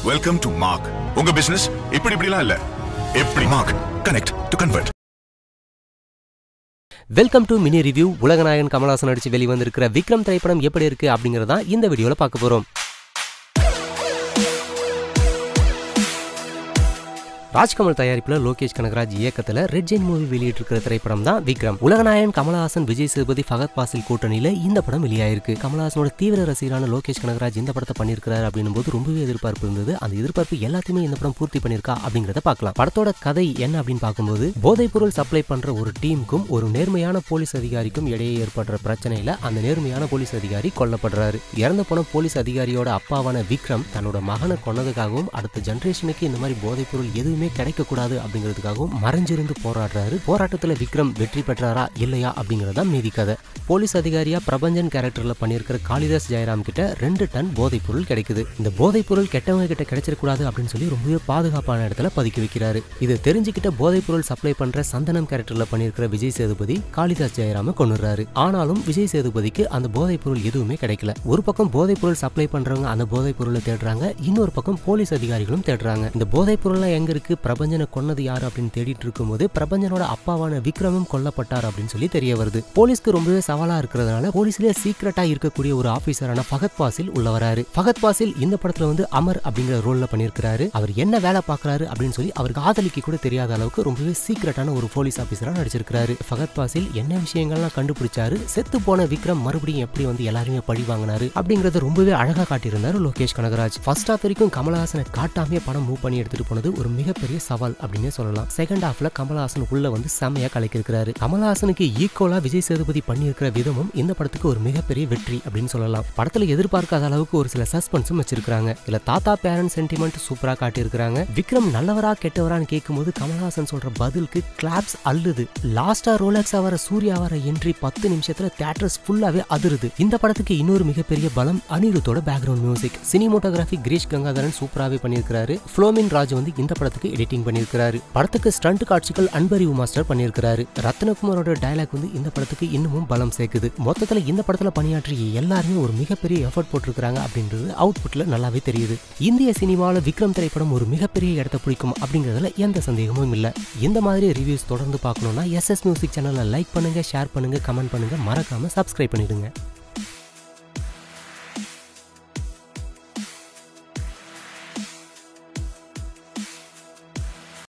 welcome to mark உங்க business இப்படி இப்படிலாம் இல்ல எப்படி mark connect to convert welcome to mini review உலகநாயகன் கமல்ஹாசன் நடிச்சு வெளிவந்திருக்கிற விக்ரம் திரைப்படம் எப்படி இருக்கு அப்படிங்கறத இந்த வீடியோல பார்க்க போறோம் ராஜ்கமல் தயாரிப்புல லோகேஷ் கனகராஜ் இயக்கத்துல ரெட் ஜெயின் மூவி வெளியிட்டிருக்கிற திரைப்படம் தான் விக்ரம் உலகநாயகன் கமலஹாசன் விஜய் சேதுபதி ஃபகத் பாசில் கூட்டணியில இந்த படம் வெளியாயிருக்கு கமலஹாசனோட தீவிர ரசிகரான லோகேஷ் கனகராஜ் இந்த படத்தை பண்ணியிருக்கிறாரு அப்படின்னும் போது ரொம்பவே எதிர்பார்ப்பு இருந்தது அந்த எதிர்பார்ப்பு எல்லாத்தையுமே இந்த படம் பூர்த்தி பண்ணியிருக்கா அப்படிங்கறத பார்க்கலாம் படத்தோட கதை என்ன அப்படின்னு பார்க்கும்போது போதைப் பொருள் சப்ளை பண்ற ஒரு டீமுக்கும் ஒரு நேர்மையான போலீஸ் அதிகாரிக்கும் இடையே ஏற்படுற பிரச்சனையில அந்த நேர்மையான போலீஸ் அதிகாரி கொல்லப்படுறாரு இறந்து போன போலீஸ் அதிகாரியோட அப்பாவான விக்ரம் தன்னோட மகனை கொன்னதுக்காகவும் அடுத்த ஜெனரேஷனுக்கு இந்த மாதிரி போதைப் பொருள் எதுவுமே கிடைக்கக்கூடாது அப்படிங்கிறதுக்காகவும் மறைஞ்சிருந்து போராடுறாரு போராட்டத்துல விக்ரம் வெற்றி பெற்றாரா இல்லையா அப்படிங்கறதா மீதி கதை போலீஸ் அதிகாரியா பிரபஞ்சன் கேரக்டர்ல பண்ணியிருக்கிற காளிதாஸ் ஜெயராம் கிட்ட ரெண்டு டன் போதைப் பொருள் கிடைக்குது இந்த போதைப் பொருள் கெட்டவங்க கிட்ட கிடைச்சிடக்கூடாது அப்படின்னு சொல்லி ரொம்பவே பாதுகாப்பான இடத்துல பதுக்கி வைக்கிறாரு இது தெரிஞ்சுக்கிட்ட போதைப் பொருள் சப்ளை பண்ற சந்தனம் கேரக்டர்ல பண்ணியிருக்கிற விஜய் சேதுபதி காளிதாஸ் ஜெயராம கொண்டுறாரு ஆனாலும் விஜய் சேதுபதிக்கு அந்த போதைப் பொருள் எதுவுமே கிடைக்கல ஒரு பக்கம் போதைப் பொருள் சப்ளை பண்றவங்க அந்த போதைப் பொருளை தேடுறாங்க இன்னொரு பக்கம் போலீஸ் அதிகாரிகளும் தேடுறாங்க இந்த போதைப் பொருள்லாம் எங்க இருக்கு பிரபஞ்சனை கொன்னது யாரு அப்படின்னு தேடிட்டு இருக்கும்போது பிரபஞ்சனோட அப்பாவான விக்ரமும் கொல்லப்பட்டார் அப்படின்னு சொல்லி தெரிய வருது போலீஸ்க்கு ரொம்பவே சவாலா இருக்கிறதுனால போலீஸ்லயே சீக்கிரட்டா இருக்கக்கூடிய ஒரு ஆபீசரான ஃபகத் பாசில் உள்ள வராரு ஃபகத் பாசில் இந்த படத்துல வந்து அமர் அப்படிங்கிற ரோல்ல பண்ணியிருக்கிறாரு அவர் என்ன வேலை பார்க்கறாரு அப்படின்னு சொல்லி அவருக்கு ஆதலிக்கு கூட தெரியாத அளவுக்கு ரொம்பவே சீக்கிரட்டான ஒரு போலீஸ் ஆபீசரா நடிச்சிருக்காரு ஃபகத் பாசில் என்ன விஷயங்கள்லாம் கண்டுபிடிச்சாரு செத்து போன விக்ரம் மறுபடியும் எப்படி வந்து எல்லாருமே பழி வாங்கினாரு அப்படிங்கறத ரொம்பவே அழகா காட்டியிருந்தாரு லோகேஷ் கனகராஜ் ஃபர்ஸ்ட் ஹாஃப் வரைக்கும் கமலஹாசனை காட்டாமே படம் மூவ் பண்ணி எடுத்துட்டு போனது ஒரு மிகப்பெரிய சவால் அப்படின்னே சொல்லலாம் செகண்ட் ஹாஃப்ல கமலஹாசன் உள்ள வந்து செமையா கலக்கிருக்கிறாரு கமலஹாசனுக்கு ஈக்குவலா விஜய் சேதுபதி பண்ணியிருக்கிற விதமும் இந்த படத்துக்கு ஒரு மிகப்பெரிய வெற்றி அப்படின்னு சொல்லலாம் படத்துல எதிர்பார்க்காத அளவுக்கு ஒரு சில சஸ்பென்ஸும் வச்சிருக்காங்க இல்ல தாத்தா பேரண்ட் சென்டிமெண்ட் சூப்பரா காட்டியிருக்காங்க விக்ரம் நல்லவரா கெட்டவரான்னு கேட்கும்போது கமலஹாசன் சொல்ற பதிலுக்கு கிளாப்ஸ் அள்ளுது லாஸ்டா ரோலக்ஸ் வர சூர்யா வர என்ட்ரி பத்து நிமிஷத்துல தியேட்டர்ஸ் ஃபுல்லாவே அதிருது இந்த படத்துக்கு இன்னொரு மிகப்பெரிய பலம் அனிருத்தோட background music cinematography Girish Gangadharan சூப்பராகவே பண்ணியிருக்காரு ஃப்ளோமின் ராஜ் வந்து இந்த படத்துக்கு எடிட்டிங் பண்ணியிருக்காரு படத்துக்கு ஸ்டண்ட் காட்சிகள் அன்பறிவு மாஸ்டர் பண்ணியிருக்காரு ரத்னகுமாரோட டயலாக் வந்து இந்த படத்துக்கு இன்னமும் பலம் சேர்க்குது மொத்தத்துல இந்த படத்துல பணியாற்றிய எல்லாருமே ஒரு மிகப்பெரிய எஃபர்ட் போட்டிருக்காங்க அப்படின்றது அவுட்புட்ல நல்லாவே தெரியுது இந்திய சினிமாவில் விக்ரம் திரைப்படம் ஒரு மிகப்பெரிய இடத்த பிடிக்கும் அப்படிங்கிறதுல எந்த சந்தேகமும் இல்லை இந்த மாதிரி ரிவ்யூஸ் தொடர்ந்து பார்க்கணும்னா எஸ்எஸ் மியூசிக் சேனலை லைக் பண்ணுங்க ஷேர் பண்ணுங்க கமெண்ட் பண்ணுங்க மறக்காம சப்ஸ்கிரைப் பண்ணிடுங்க